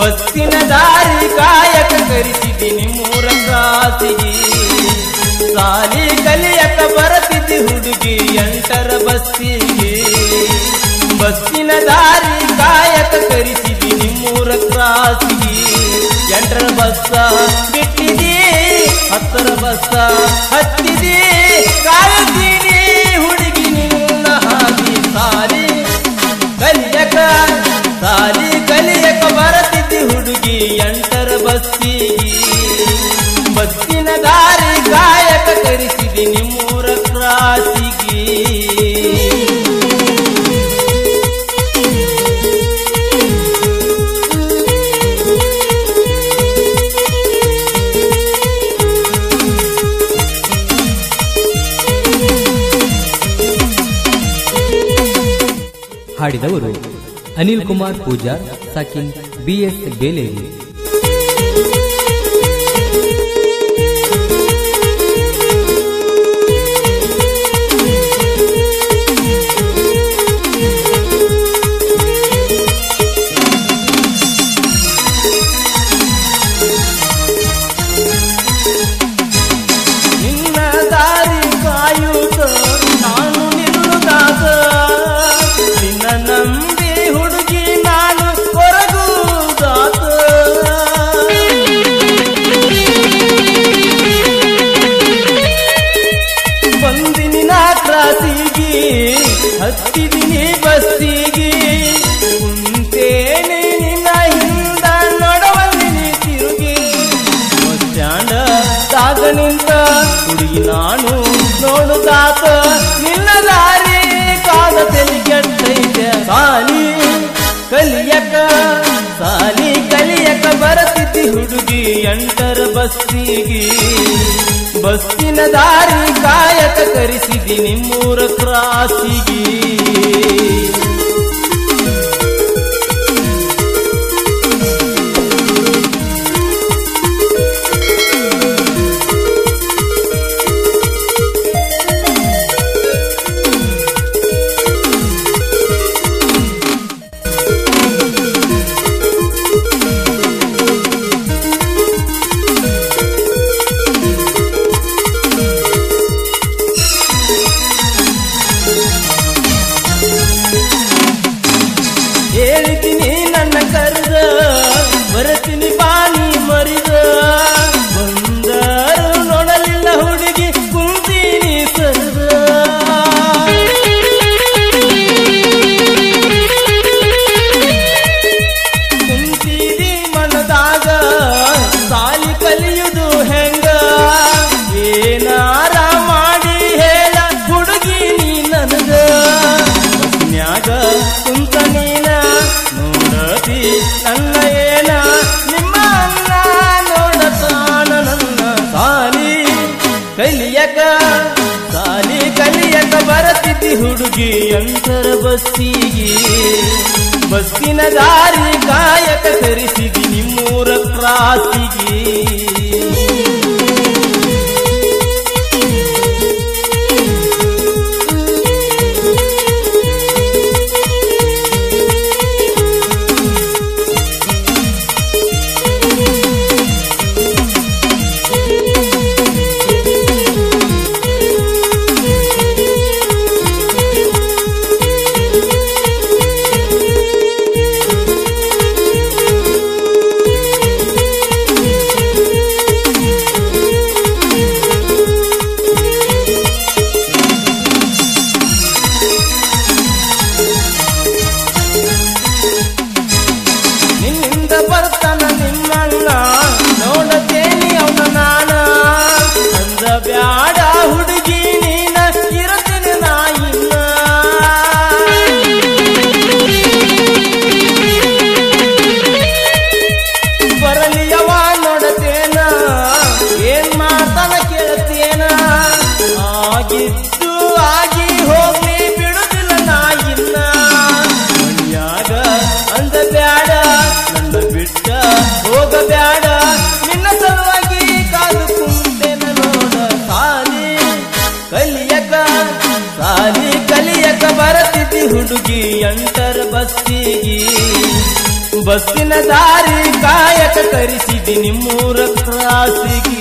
ಬಸ್ಸಿನ ದಾರಿ ಕಾಯಕ ಕರಿಸಿದ್ದೀನಿ ಮೂರ ಕ್ರಾಸಿಗೆ ಸಾಲಿ ಕಲಿಯಕ ಬರತಿದ್ದಿ ಹುಡುಗಿ ಎಂಟರ ಬಸ್ಸಿಗೆ ಬಸ್ಸಿನ ದಾರಿ ಕಾಯಕ ಕರಿಸಿದ್ದೀನಿ ಮೂರ ಕ್ರಾಸಿಗೆ ಎಂಟರ ಬಸ್ಸ ಬಿಟ್ಟಿದಿ ಹತ್ತರ ಬಸ್ಸ ಹತ್ತಿದಿ ಕಾಯುತ್ತೀನಿ ಹುಡುಗಿ ನಿನ್ನ ಹಾದಿ ಸಾಲಿ ಕಲಿಯಕ ಸಾಲಿ ಕಲಿಯಕ ಬರತಿದ್ದಿ ಹುಡುಗಿ ಎಂಟರ ಬಸ್ಸಿಗೆ ಬಸ್ಸಿನ ದಾರಿ ಕಾಯಕ ಕರಿಸಿದಿ ನಿಮ್ಮೂರ ಕ್ರಾಸಿಗೆ ಹಾಡಿದವರು ಅನಿಲ್ ಕುಮಾರ್ ಪೂಜಾರ್ ಸಾಕಿನ್ ಬಿಎಸ್ ಬೇಲೇರಿ ನಿನ್ನ ದಾರಿ ಕಾಯುತ್ತ ನಾನು ನಿಲ್ಲುದಾಸ ನಿನ್ನ ನಂಬಿ ಹುಡುಗಿ ನಾನು ಕೊರಗುದಾತ ಬಂದಿನಿ ನಾ ಕ್ರಾಸಿಗೆ ಹತ್ತಿದಿನಿ ಬಸ್ಸಿಗೆ ಕುಂತೇನೆ ನಿನ್ನ ಹಿಂದ ನೋಡವಲ್ಲಿ ನೀ ತಿರುಗಿ ಬಸ್ ಸ್ಟ್ಯಾಂಡ್ ದಾಗ ನಿಂತ ಹುಡುಗಿ ನಾನು ನೋಡುತ್ತಾತ ನಿನ್ನ ದಾರಿ ಕಾದ ತಲೆ ಕೆಟ್ಟೈತೆ ಸಾಲಿ ಕಲಿಯಕ ಸಾಲಿ ಕಲಿಯಕ ಬರತಿದ್ದಿ ಹುಡುಗಿ ಎಂಟರ ಬಸ್ಸಿಗೆ ಬಸ್ಸಿನ ದಾರಿ ಕಾಯಕ ಕರಿಸಿದಿ ನಿಮ್ಮೂರ ಕ್ರಾಸಿಗೆ ಹೇಳ್ತೀನಿ ನನ್ನ ಕರೆದ ಬರತೀನಿ ಬಾನಿ ಮರಿದ ಬಂದರು ನೋಡಲಿಲ್ಲ ಹುಡುಗಿ ಕುಂತೀನಿ ಸರದ ಕುಂತೀರಿ ಮನದಾಗ ಸಾಲಿ ಕಲಿಯುವುದು ಹೆಂಗ ಏನಾರ ಮಾಡಿ ಹೇಳ ಹುಡುಗಿ ನೀ ನನಗ ಬಸ್ನ್ಯಾಗ ಕುಂತ ನೀನ ನೋಡತಿ ನನ್ನ ಏನ ನಿಮ್ಮ ಅನ್ನ ನೋಡತಾನ ನನ್ನ ಸಾಲಿ ಕಲಿಯಕ ಸಾಲಿ ಕಲಿಯಕ ಬರತಿದ್ದಿ ಹುಡುಗಿ ಅಂತರ ಬಸ್ಸಿಗೆ ಬಸ್ಸಿನ ದಾರಿ ಕಾಯಕ ಕರಿಸಿದಿ ನಿಮ್ಮೂರ ಕ್ರಾಸಿಗೆ ನಿನ್ನಿಂದ ಬರ್ತಾನ ನಿಮ್ಮಣ್ಣ ನೋಡತೇನಿ ಅವನ ನಾನ ಅಂದ ಬ್ಯಾಡ ಹುಡುಗಿ ನೀನ ಇರತೇನೆ ನಾ ಇನ್ನ ಬರಲಿಯವ ನೋಡತೇನ ಏನ್ ಮಾಡ್ತಾನ ಕೇಳ್ತೇನ ಆಗಿದ್ದು ಆಗಿ ಹೋಗ್ಲಿ ಬಿಡುದಿಲ್ಲ ನಾ ಇನ್ನ ಮನ್ಯಾಗ ಅಂದ ಬ್ಯಾಡ ನನ್ನ ಬಿಟ್ಟ ಹೋಗ ಬ್ಯಾಡ ನಿನ್ನ ಸಲುವಾಗಿ ಕಾದು ಕುಂತೇನ ನೋಡ ಸಾಲಿ ಕಲಿಯಕ ಸಾಲಿ ಕಲಿಯಕ ಬರತಿದ್ದಿ ಹುಡುಗಿ ಎಂಟರ ಬಸ್ಸಿಗೆ ಬಸ್ಸಿನ ದಾರಿ ಕಾಯಕ ತರಿಸಿದಿ ನಿಮ್ಮೂರ ಕ್ರಾಸಿಗಿ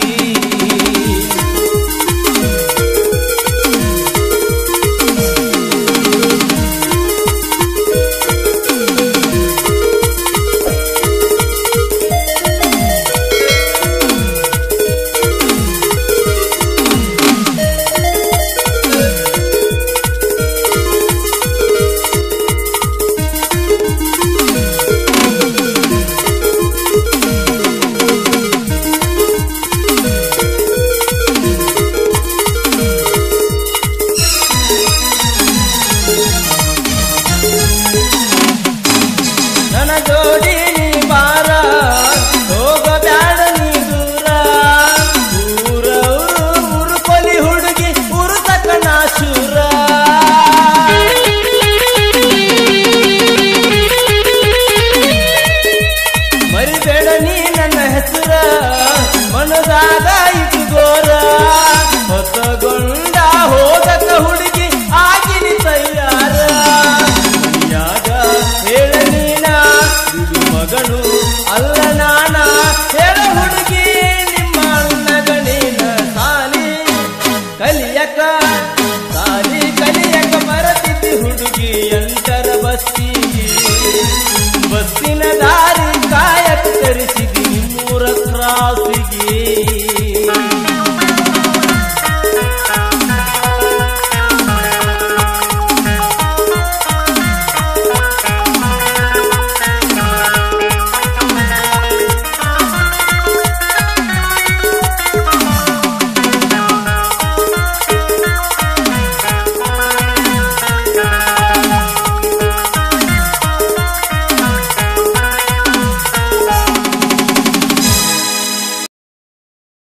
ನನ್ನ ಜೋಡಿ ನೀ ಬಾರ ಹೋಗ ಬ್ಯಾಡ ನೀ ದೂರ ಊರ ಊರು ಕೊಲಿ ಹುಡುಗಿ ಊರು ತಕ್ಕನ ಶೂರ ಮರಿಬೇಡ ನೀ ನನ್ನ ಹೆಸರ ಮನದಾಗ ಇಟ್ಕೋರ ಹೊಸಗೊಂಡ ಹೋದಕ ಹುಡುಗಿ ಆಗಿನಿ ತಯ್ಯಾರ ಮೈಯಾಗ ಹೇಳ ನೀನ ಬಿಡು ಮಗನು ಅಲ್ಲ ನಾನ ಹೇಳ ಹುಡುಗಿ ನಿಮ್ಮ ಅಣ್ಣಗಣಿನ ಸಾಲಿ ಕಲಿಯಕ ಸಾಲಿ ಕಲಿಯಕ ಬರತಿದ್ದಿ ಹುಡುಗಿ ಎಂಟರ ಬಸ್ಸಿಗೆ ಬಸ್ಸಿನ ದಾರಿ ಕಾಯಕ ತರಿಸಿದ